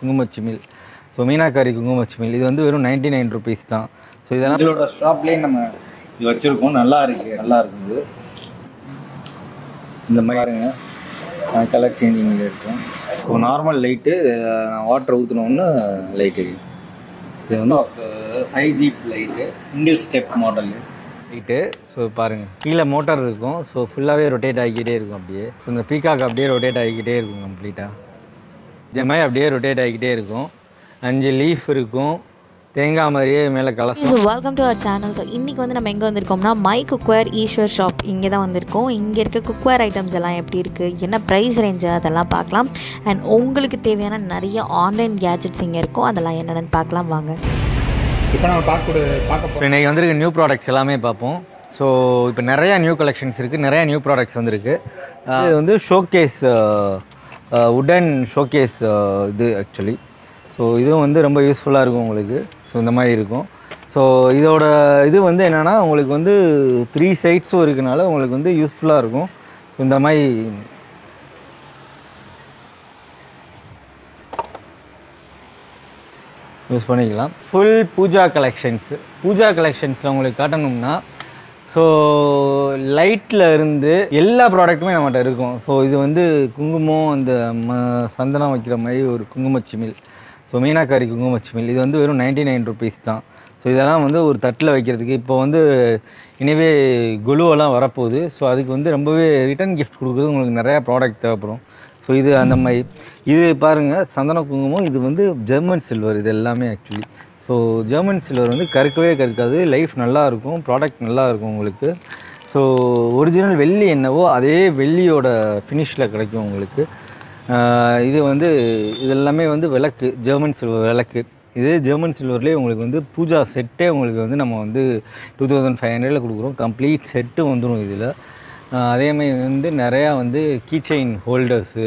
குங்குமச்சிமில் so meenakari குங்குமச்சிமில் இது வந்து வெறும் நைன்டி நைன் ருபீஸ் தான் ஸோ இதெல்லாம் இதோட ஷாப்லேயே நம்ம இது வச்சுருக்கோம் நல்லா இருக்கு நல்லா இருக்குது இந்த மாதிரி பாருங்க கலர் சேஞ்சிங்கில் இருக்கும் ஸோ நார்மல் லைட்டு வாட்டர் ஊற்றினோன்னு லைட் எரியும் இது வந்து ஃபைவ் ஜீப் light single step model light so பாருங்கள் கீழே மோட்டார் இருக்கும் ஸோ ஃபுல்லாகவே ரொட்டேட் ஆகிக்கிட்டே இருக்கும் அப்படியே ஸோ இந்த பீகாக் அப்படியே ரொட்டேட் ஆகிக்கிட்டே இருக்கும் கம்ப்ளீட்டாக இந்த மாதிரி அப்படியே ரொட்டேட் ஆகிக்கிட்டே இருக்கும் அஞ்சு லீஃப் இருக்கும் தேங்காய் மாதிரியே மேலே கலசம் so welcome to our channel so இன்றைக்கி வந்து நம்ம எங்கே வந்திருக்கோம்னா மை குக்வேர் ஈஸ்வர் ஷாப் இங்கே தான் வந்திருக்கோம் இங்கே இருக்க குக்வேர் ஐட்டம்ஸ் எல்லாம் எப்படி இருக்குது என்ன ப்ரைஸ் ரேஞ்சு அதெல்லாம் பார்க்கலாம் அண்ட் உங்களுக்கு தேவையான நிறைய ஆன்லைன் கேஜெட்ஸ் இங்கே இருக்கும் அதெல்லாம் என்னென்னு பார்க்கலாம் வாங்க இப்போ நம்ம பார்க்க பார்க்க இப்போ இன்றைக்கி வந்திருக்க நியூ ப்ராடக்ட்ஸ் எல்லாமே பார்ப்போம் ஸோ இப்போ நிறையா நியூ கலெக்ஷன்ஸ் இருக்குது நிறையா நியூ ப்ராடக்ட்ஸ் வந்திருக்கு அஹ் இது வந்து ஷோகேஸ் உடன் ஷோகேஸ் இது ஆக்சுவலி ஸோ இதுவும் வந்து ரொம்ப யூஸ்ஃபுல்லாக இருக்கும் உங்களுக்கு ஸோ இந்த மாதிரி இருக்கும் ஸோ இதோட இது வந்து என்னென்னா உங்களுக்கு வந்து த்ரீ சைட்ஸும் இருக்கனால உங்களுக்கு வந்து யூஸ்ஃபுல்லாக இருக்கும் ஸோ இந்த மாதிரி யூஸ் பண்ணிக்கலாம் ஃபுல் பூஜா கலெக்ஷன்ஸு பூஜா கலெக்ஷன்ஸில் உங்களுக்கு காட்டணும்னா ஸோ லைட்டில் இருந்து எல்லா ப்ராடக்ட்டுமே நம்மகிட்ட இருக்கும் ஸோ இது வந்து குங்குமம் அந்த ம சந்தனம் வைக்கிற மாதிரி ஒரு குங்குமச்சிமில் ஸோ மீனாக்காரி குங்குமச்சிமில் இது வந்து வெறும் நைன்டி நைன் ருபீஸ் தான் ஸோ இதெல்லாம் வந்து ஒரு தட்டில் வைக்கிறதுக்கு இப்போ வந்து இனிவே குழுவெல்லாம் வரப்போகுது ஸோ அதுக்கு வந்து ரொம்பவே ரிட்டர்ன் கிஃப்ட் கொடுக்குறது உங்களுக்கு நிறையா ப்ராடக்ட் தேவைப்படும் ஸோ இது அந்த மாதிரி இது பாருங்கள் சந்தன குங்குமம் இது வந்து ஜெர்மன் சில்வர் இது எல்லாமே ஆக்சுவலி ஸோ ஜெர்மன் சில்வர் வந்து கருக்கவே கருக்காது லைஃப் நல்லா இருக்கும் ப்ராடக்ட் நல்லா இருக்கும் உங்களுக்கு ஸோ ஒரிஜினல் வெள்ளி என்னவோ அதே வெள்ளியோட ஃபினிஷில் கிடைக்கும் உங்களுக்கு ஆஹ் இது வந்து இது எல்லாமே வந்து விளக்கு ஜெர்மன் சில்வர் விளக்கு இதே ஜெர்மன் சில்வர்லேயே உங்களுக்கு வந்து பூஜா செட்டே உங்களுக்கு வந்து நம்ம வந்து டூ தௌசண்ட் ஃபைவ் ஹண்ட்ரடில் கொடுக்குறோம் கம்ப்ளீட் செட்டு வந்துடும் இதில் அதேமாதிரி வந்து நிறையா வந்து கீச்செயின் ஹோல்டர்ஸு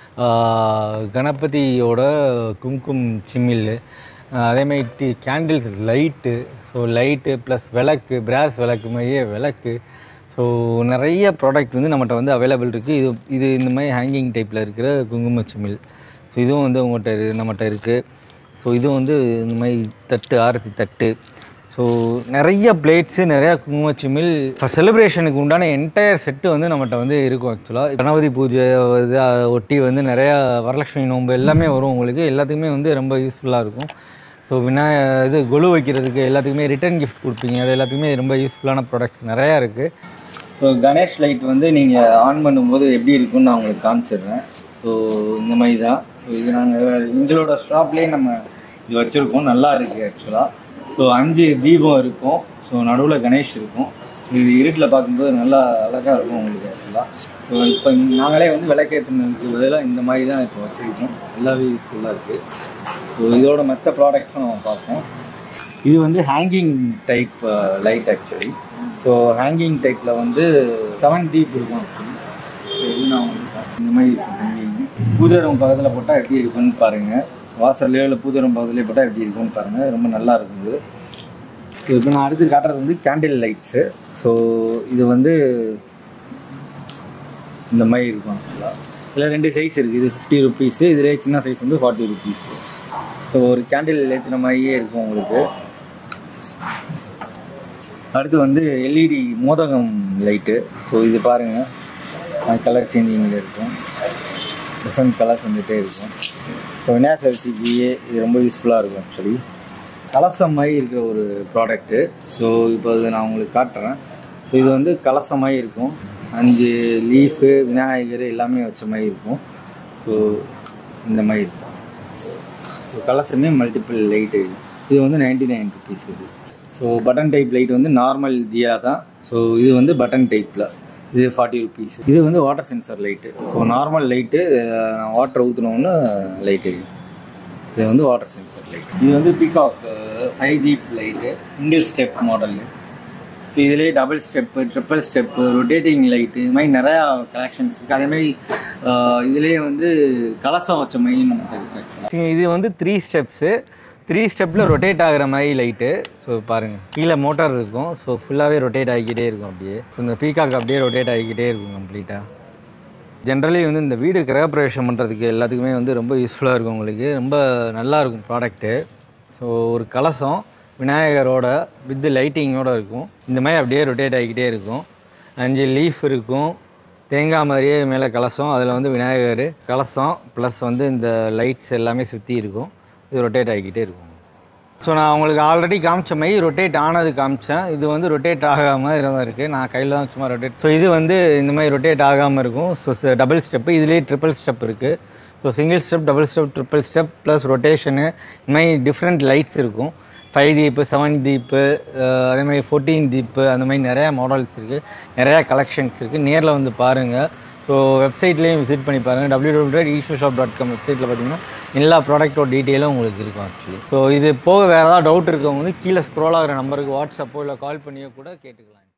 கணபதியோட கும்கும் சிம்மில் அதேமாதிரி tea candles light so light plus விளக்கு பிராஸ் விளக்கு மாதிரியே விளக்கு ஸோ நிறைய ப்ராடக்ட் வந்து நம்மகிட்ட வந்து அவைலபிள் இருக்குது இது இது இந்த மாதிரி ஹேங்கிங் டைப்பில் இருக்கிற குங்கும சிமிழ் ஸோ இதுவும் வந்து உங்கள்கிட்ட இரு- நம்மகிட்ட இருக்குது ஸோ இதுவும் வந்து இந்த மாதிரி தட்டு ஆரத்தி தட்டு ஸோ நிறைய பிளேட்ஸு நிறையா குங்குமச்சிமில் இப்போ செலிப்ரேஷனுக்கு உண்டான என்டையர் செட்டு வந்து நம்மகிட்ட வந்து இருக்கும் ஆக்சுவலாக கணபதி பூஜை இது அதை ஒட்டி வந்து நிறையா வரலட்சுமி நோன்பு எல்லாமே வரும் உங்களுக்கு எல்லாத்துக்குமே வந்து ரொம்ப யூஸ்ஃபுல்லாக இருக்கும் ஸோ விநாய இது கொலு வைக்கிறதுக்கு எல்லாத்துக்குமே ரிட்டர்ன் கிஃப்ட் கொடுப்பீங்க அது எல்லாத்துக்குமே ரொம்ப யூஸ்ஃபுல்லான ப்ராடக்ட்ஸ் நிறையா இருக்குது ஸோ கணேஷ் லைட் வந்து நீங்கள் ஆன் பண்ணும்போது எப்படி இருக்கும்னு நான் உங்களுக்கு காமிச்சிடுறேன் ஸோ இந்த மாதிரி தான் ஸோ இது நாங்கள் எங்களோட ஷாப்லேயே நம்ம இது வச்சுருக்கோம் நல்லா இருக்குது ஆக்சுவலாக ஸோ அஞ்சு தீபம் இருக்கும் ஸோ நடுவில் கணேஷ் இருக்கும் இது இருட்டில் பார்க்கும்போது நல்லா அழகாக இருக்கும் உங்களுக்கு ஆக்சுவலாக ஸோ இப்போ நாங்களே வந்து விளக்கேற்றுனதுக்கு பதிலாக இந்த மாதிரி தான் இப்போ வச்சுருக்கோம் நல்லாவே யூஸ்ஃபுல்லாக இருக்குது ஸோ இதோட மற்ற ப்ராடக்ட்ஸும் நம்ம பார்ப்போம் இது வந்து hanging type light actually so hanging டைப்பில் வந்து செவன் டீப் இருக்கும் ஆக்சுவலி ஸோ இது நான் வந்து காட்டுறேன். இந்த மாதிரி இருக்கும் ஹேங்கிங் பூஜை ரூம் பக்கத்தில் போட்டால் எப்படி இருக்குன்னு பாருங்கள் வாசல்லையோ இல்லை பூஜை ரூம் பக்கத்துலேயே போட்டால் எப்படி இருக்குன்னு பாருங்கள் ரொம்ப நல்லா இருக்குது ஸோ இப்போ நான் அடுத்து காட்டுறது வந்து கேண்டில் லைட்ஸு ஸோ இது வந்து இந்த மாதிரி இருக்கும் ஆக்சுவலாக இதில் ரெண்டு சைஸ் இருக்குது இது ஃபிஃப்டி ருபீஸு இதிலே சின்ன சைஸ் வந்து ஃபார்ட்டி ருபீஸு ஸோ ஒரு கேண்டில் ஏற்றின மாதிரியே இருக்கும் உங்களுக்கு அடுத்து வந்து எல்இடி மோதகம் லைட்டு ஸோ இது பாருங்கள் கலர் சேஞ்சிங்கில் இருக்கும் டிஃப்ரெண்ட் கலர்ஸ் வந்துகிட்டே இருக்கும் ஸோ விநாயகர் சதுர்த்திக்கு இது ரொம்ப யூஸ்ஃபுல்லாக இருக்கும் ஆக்சுவலி கலசம் மாதிரி இருக்கிற ஒரு ப்ராடக்ட்டு ஸோ இப்போ அது நான் உங்களுக்கு காட்டுறேன் ஸோ இது வந்து கலசம் மாதிரி இருக்கும் அஞ்சு லீஃபு விநாயகர் எல்லாமே வச்ச மாதிரி இருக்கும் ஸோ இந்த மாதிரி இருக்கும் ஸோ கலர்ஸுமே மல்டிபிள் லைட்டு இது வந்து நைன்டி நைன் ருபீஸ் இது ஸோ பட்டன் டைப் லைட் வந்து நார்மல் தியா தான் ஸோ இது வந்து பட்டன் டைப்பில் இது ஃபார்ட்டி ருபீஸ் இது வந்து water sensor light so normal light water ஊற்றினோன்னு லைட் எரியும் இது வந்து வாட்டர் சென்சர் லைட் இது வந்து பிகாக் ஃபைவ் ஜீப் light single step model so இதுலேயே double step triple step rotating light இது மாதிரி நிறையா கலெக்ஷன்ஸ் இருக்குது அதேமாதிரி இதுலேயே வந்து கலசம் வச்ச மாதிரி நமக்கு இருக்கு இது வந்து த்ரீ ஸ்டெப்ஸு த்ரீ ஸ்டெப்பில் ரொட்டேட் ஆகிற மாதிரி லைட்டு ஸோ பாருங்கள் கீழே மோட்டார் இருக்கும் ஸோ ஃபுல்லாகவே ரொட்டேட் ஆகிக்கிட்டே இருக்கும் அப்படியே ஸோ இந்த பீகாக் அப்படியே ரொட்டேட் ஆகிக்கிட்டே இருக்கும் கம்ப்ளீட்டாக ஜென்ரலி வந்து இந்த வீடு கிரகப்பிரவேசம் பண்ணுறதுக்கு எல்லாத்துக்குமே வந்து ரொம்ப யூஸ்ஃபுல்லாக இருக்கும் உங்களுக்கு ரொம்ப நல்லா இருக்கும் ப்ராடக்ட்டு ஸோ ஒரு கலசம் விநாயகரோட வித் லைட்டிங்கோட இருக்கும் இந்த மாதிரி அப்படியே ரொட்டேட் ஆகிக்கிட்டே இருக்கும் அஞ்சு லீஃப் இருக்கும் தேங்காய் மாதிரியே மேலே கலசம் அதில் வந்து விநாயகர் கலசம் ப்ளஸ் வந்து இந்த லைட்ஸ் எல்லாமே சுற்றி இருக்கும் இது ரொட்டேட் ஆகிக்கிட்டே இருக்கும் ஸோ நான் உங்களுக்கு ஆல்ரெடி காமிச்ச மாதிரி ரொட்டேட் ஆனது காமிச்சேன் இது வந்து ரொட்டேட் ஆகாமல் தான் இருக்குது நான் கையில் தான் சும்மா ரொட்டேட் ஸோ இது வந்து இந்த மாதிரி ரொட்டேட் ஆகாமல் இருக்கும் ஸோ டபுள் ஸ்டெப்பு இதுலேயே ட்ரிபிள் ஸ்டெப் இருக்குது so single step double step triple step plus rotation இந்த மாதிரி டிஃப்ரெண்ட் லைட்ஸ் இருக்கும் ஃபைவ் தீப்பு செவன் தீப்பு அதே மாதிரி ஃபோர்டீன் தீப்பு அந்த மாதிரி நிறையா மாடல்ஸ் இருக்குது நிறையா கலெக்ஷன்ஸ் இருக்குது நேரில் வந்து பாருங்கள் ஸோ வெப்சைட்லேயும் விசிட் பண்ணி பாருங்கள் W W dot Eswar shop dot com வெப்சைட்டில் பார்த்தீங்கன்னா எல்லா ப்ராடக்ட்டோட டீட்டெயிலும் உங்களுக்கு இருக்கும் ஆக்சுவலி ஸோ இது போக வேறு ஏதாவது டவுட் இருக்கவங்க வந்து கீழே ஸ்க்ரோல் ஆகிற நம்பருக்கு வாட்ஸ்அப்போ இல்லை கால் பண்ணியோ கூட கேட்டுக்கலாம்